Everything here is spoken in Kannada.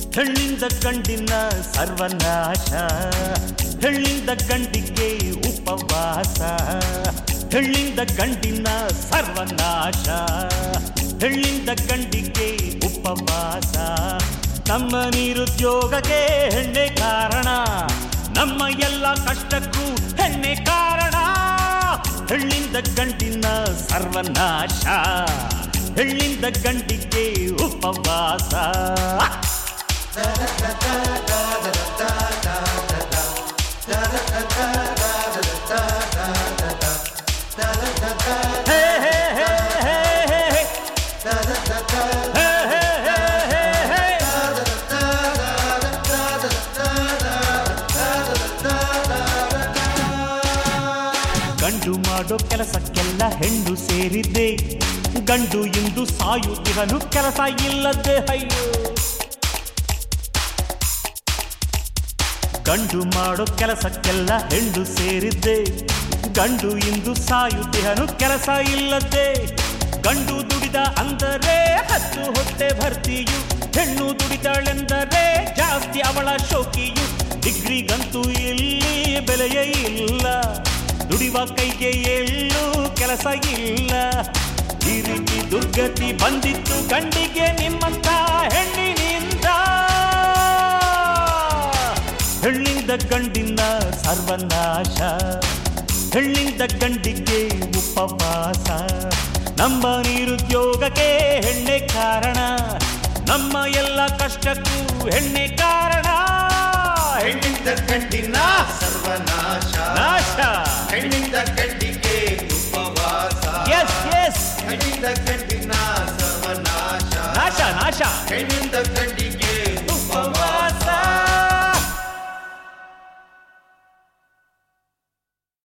ಹೆಣ್ಣಿಂದ ಗಂಡಿನ ಸರ್ವನಾಶ ಹೆಣ್ಣಿಂದ ಗಂಡಿಗೆ ಉಪವಾಸ ಹೆಣ್ಣಿಂದ ಗಂಡಿನ ಸರ್ವನಾಶ ಹೆಣ್ಣಿಂದ ಗಂಡಿಗೆ ಉಪವಾಸ ನಮ್ಮ ನಿರುದ್ಯೋಗಕ್ಕೆ ಹೆಣ್ಣೆ ಕಾರಣ ನಮ್ಮ ಎಲ್ಲ ಕಷ್ಟಕ್ಕೂ ಹೆಣ್ಣೆ ಕಾರಣ ಹೆಣ್ಣಿಂದ ಗಂಡಿನ ಸರ್ವನಾಶ ಹೆಣ್ಣಿಂದ ಗಂಡಿಗೆ ಉಪವಾಸ ಹೇ ಹೇ ಹೇ ಹೇ ಹೇ ಹೇ. ಹೇ ಹೇ ಹೇ ಹೇ ಹೇ. ಗಂಡು ಮಾಡೋ ಕೆಲಸಕ್ಕೆಲ್ಲ ಹೆಣ್ಣು ಸೇರಿದ್ದೆ ಗಂಡು ಇಂದು ಸಾಯುತ್ತಿರಲು ಕೆಲಸ ಇಲ್ಲದೆ ಅಯ್ಯೋ ಗಂಡು ಮಾಡೋ ಕೆಲಸಕ್ಕೆಲ್ಲ ಹೆಣ್ಣು ಸೇರಿದ್ದೆ ಗಂಡು ಇಂದು ಸಾಯುತ್ತಿಹನು ಕೆಲಸ ಇಲ್ಲದೆ ಗಂಡು ದುಡಿದ ಅಂದರೆ ಹತ್ತು ಹೊಟ್ಟೆ ಭರ್ತಿಯು ಹೆಣ್ಣು ದುಡಿದಾಳೆಂದರೆ ಜಾಸ್ತಿ ಅವಳ ಶೋಕಿಯು ಡಿಗ್ರಿಗಂತೂ ಇಲ್ಲಿ ಬೆಲೆಯೇ ಇಲ್ಲ ದುಡಿವ ಕೈಗೆ ಎಲ್ಲೂ ಕೆಲಸ ಇಲ್ಲ ಈ ರೀತಿ ದುರ್ಗತಿ ಬಂದಿತ್ತು ಗಂಡಿಗೆ ನಿಮ್ಮಂತ ಹೆಣ್ಣಿನಿಂದ ಹೆಣ್ಣಿಂದ ಗಂಡಿನ ಸರ್ವನಾಶ ಹೆಣ್ಣಿಂದ ಗಂಡಿಗೆ ಉಪವಾಸ ನಮ್ಮ ನಿರುದ್ಯೋಗಕ್ಕೆ ಹೆಣ್ಣೆ ಕಾರಣ ನಮ್ಮ ಎಲ್ಲ ಕಷ್ಟಕ್ಕೂ ಹೆಣ್ಣೆ ಕಾರಣ ಹೆಣ್ಣಿಂದ ಗಂಡಿನ ಸರ್ವನಾಶ ನಾಶ ಹೆಣ್ಣಿಂದ ಗಂಡಿಗೆ ಉಪವಾಸ ಎಸ್ ಎಸ್ ಹೆಣ್ಣಿಂದ ಗಂಡಿನ ಸರ್ವನಾಶ ನಾಶ ನಾಶ ಹೆಣ್ಣಿಂದ ಗಂಡಿನ